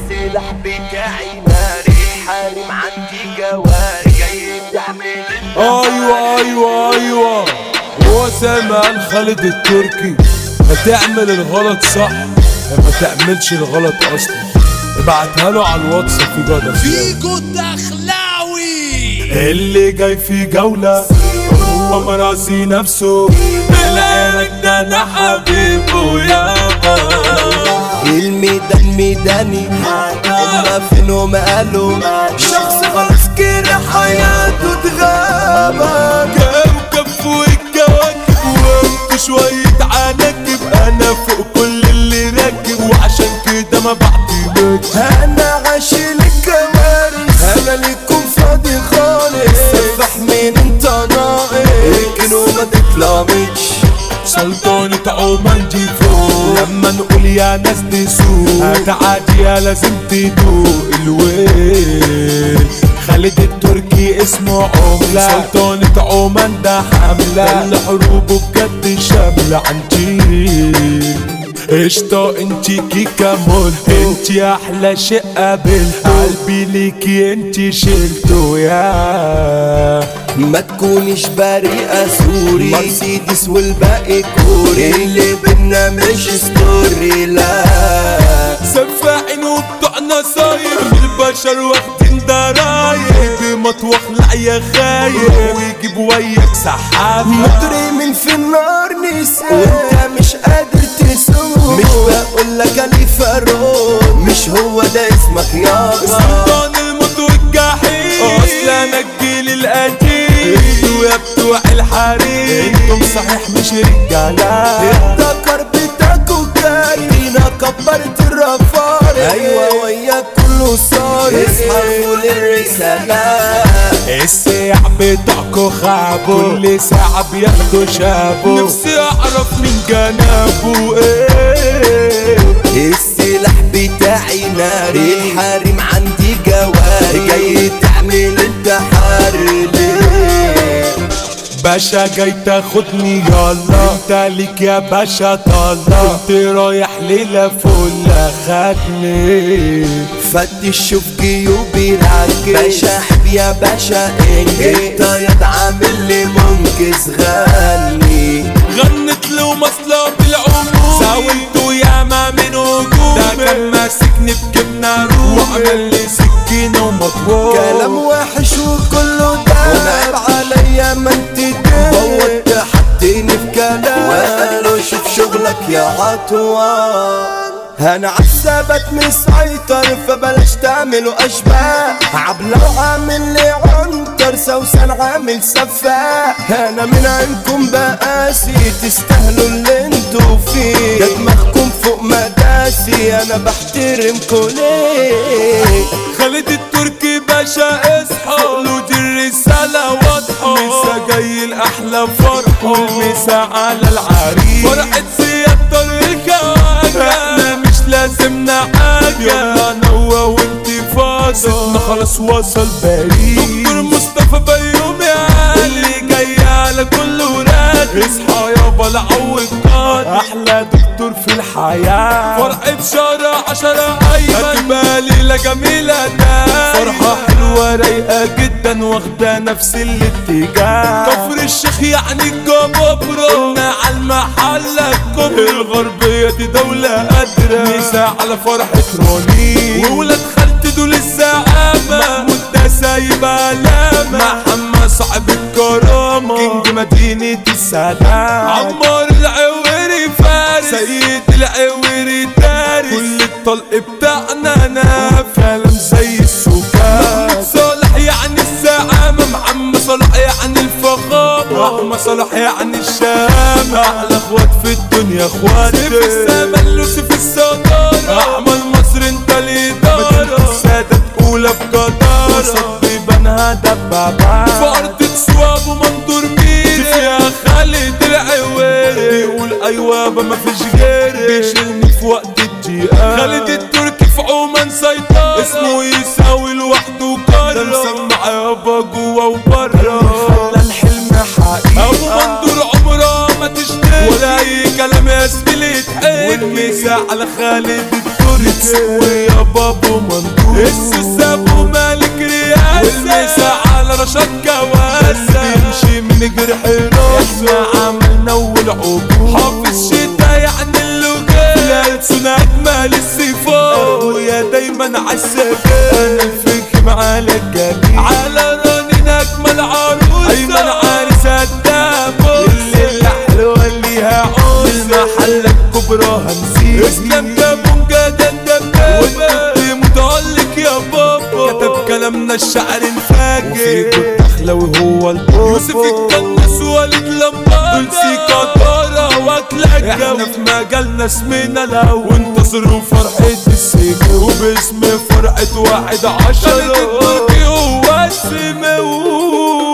السلاح بتاعي ناري حارم عندي جواري جاي تعمل ايوه ايوه ايوه هو سامع خالد التركي هتعمل الغلط صح ما تعملش الغلط اصلا ابعتها له على الواتس في جدع فيجو الدخلاوي اللي جاي في جولة هو مراسي نفسه العينك ده انا حبيبه يابا الميدان ميداني هما فينهم قالوا شخص خلاص كده حياته اتغابى كوكب فوق الكواكب وانت شوية عناكب انا فوق كل اللي راكب وعشان كده ما بعتمدش انا عاشق الكوارث انا ليكم فاضي خالص سفح مين انت ناقص لكن وما تتلامش سلطانة عمان دي فوق لما نقول يا ناس نسوق هتعدي يا لازم تدوق الويل خالد التركي اسمه عملة سلطانة عمان ده حملة اللي حروبه بجد شاملة عنتيل قشطة انتي كيكا مولتو انتي احلى شيء قابلته قلبي ليكي انتي شلته يا ما تكونش بريئة سوري مرسيدس والباقي كوري اللي بينا مش ستوري لا سفاحين وبتوع نصايب البشر واخدين ضرايب مطوخ لا يا خايب ويجيب وياك سحابة مجرمين في النار نساء وانت مش قادر تسوق مش بقول لك علي فاروق مش هو ده اسمك يابا سلطان الموت والجحيم اصل انا الجيل القديم انتوا يا بتوع الحريم انتم صحيح مش رجاله الذكر بتاعكوا كارينا كبرت الرفار ايوه وياك كله صار اصحى للرسالة الساع بتاعكو خابو كل ساعة بياخدوا شابو نفسي اعرف مين جنابه ايه السلاح بتاعي ناري الحارم عندي جواري جاي تعمل انتحار ليه باشا جاي تاخدني يلا انت ليك يا باشا طلع كنت رايح ليلة فل خدني فتش شوف جيوبي العجل باشا حب يا باشا انت انت يا عامل لي منقذ غني غنت له مصلة بالعموم ساولته ياما من هجوم ده كان ماسكني بجبنة روح وعمل لي سكينة ومطوال كلام وحش وكله ده وانا عيب عليا ما انت بوت حطيني في كلام وقال له شوف شغلك يا عطوان انا عالثبت مسيطر فبلاش تعملوا اشباه عبلة وعامل لي عنتر سوسن عامل سفاح انا من عينكم بقاسي تستاهلوا اللي انتوا فيه ده دماغكم فوق مداسي انا بحترمكوا ليه خالد التركي باشا اصحى له دي الرسالة واضحة مسا جاي الأحلى فرح والمسا على العريس فرحة سيادة الرجالة احنا مش لازم نعاجة يلا نوى وانتفاضة ستنا خلاص وصل باريس دكتور مصطفى بيوم يا اللي جاي على كل وراد اصحى يابا العوض قاد احلى دكتور في الحياة فرحة شهر عشرة ايمن هتبقى ليلة جميلة ده فرحة حلوة رايقة جدا واخدة نفس الاتجاه كفر الشيخ يعني الجبابرة قلنا على المحل الكبرى الغربية دي دولة قادرة نساء على فرحة روني وولاد خالتي دول الزعامة محمود ده سايب علامة محمد صاحب الكرامة كينج مدينة السلام عمار العويري فارس سيد العويري دارس كل الطلق بتاعنا انا كلام زي السكان محمود صالح يعني الزعامة محمد صالح يعني الفخامة احمد صالح يعني الشامة احلى اخوات في الدنيا اخوات في السما اللوسي في الصدارة احمد مصر انت الادارة السادة اولى بجدارة وسط بيبانها دبابة في ارض صواب ومنظور مين يا خالد العويري بيقول ايوه ما فيش غيري بيشيلني في وقت الضيقة خالد التركي في عمان سيطرة اسمه يساوي لوحده قارة ده مسمع يابا جوا وبره خلى الحلم حقيقة ابو مندور عمره ما تشتري ولا اي كلام يا زميلي يتحكي والمسا على خالد التركي تركي ويا بابو مندوب السوس ابو مالك رياسة والمسا على رشاد كواسة بيمشي من غير حراسة احنا عملنا والعقول حافظ شتا يعني اللغات الألسن أجمل الصفات ويا دايما عالسجاد أنا الفكر على الجميع على رنين أجمل عروسة أيمن عريس الدابوسة الليلة حلوة ليها عوسة المحل الكبرى هنسيب اسلام جابون جدا دبابة والكنت متعلق يا بابا كتب كلامنا الشعر الفاجر وفيكو الدخلة وهو البابا يوسف الكنس وليد لمبارة دول سيكا طارة واكلة احنا في مجالنا اسمنا لو وانتصروا فرحة السجن وباسم فرقة واحد عشرة التركي هو السمو